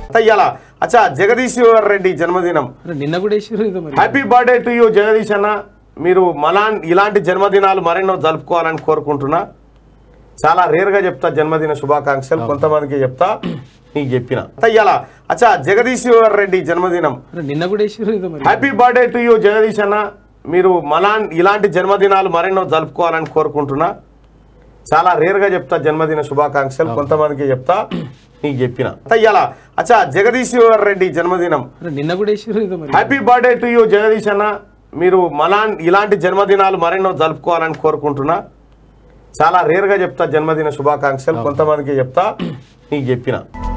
ఇవాళ అచ్చా జగదీష్ రెడ్డి జన్మదినం అరే నిన్న కూడా వేసారు ఇక మరి happy birthday to you Jagadish అన్న మీరు మలా ఇలాంటి జన్మదినాలు మరెన్నో జరుపుకోవాలని కోరుకుంటున్నా చాలా రేర్గా చెప్తా జన్మదిన శుభాకాంక్షలు కొంతమందికి చెప్తా నీకు చెప్పిన ఇవాళ అచ్చా జగదీష్ రెడ్డి జన్మదినం అరే నిన్న కూడా వేసారు ఇక మరి happy birthday to you Jagadish అన్న మీరు మలా ఇలాంటి జన్మదినాలు మరెన్నో జరుపుకోవాలని కోరుకుంటున్నా చాలా రేర్గా చెప్తా జన్మదిన శుభాకాంక్షలు కొంతమందికి చెప్తా నీకు చెప్పిన ఇవాళ అచ్చా జగదీష్ రెడ్డి జన్మదినం అరే నిన్న కూడా వేసారు ఇక మరి happy birthday to you Jagadish అన్న మీరు మలా ఇలాంటి జన్మదినాలు మరెన్నో జరుపుకోవాలని కోరుకుంటున్నా చాలా రేర్గా చెప్తా జన్మదిన శుభాకాంక్షలు కొంతమందికి చెప్తా నీకు చెప్పిన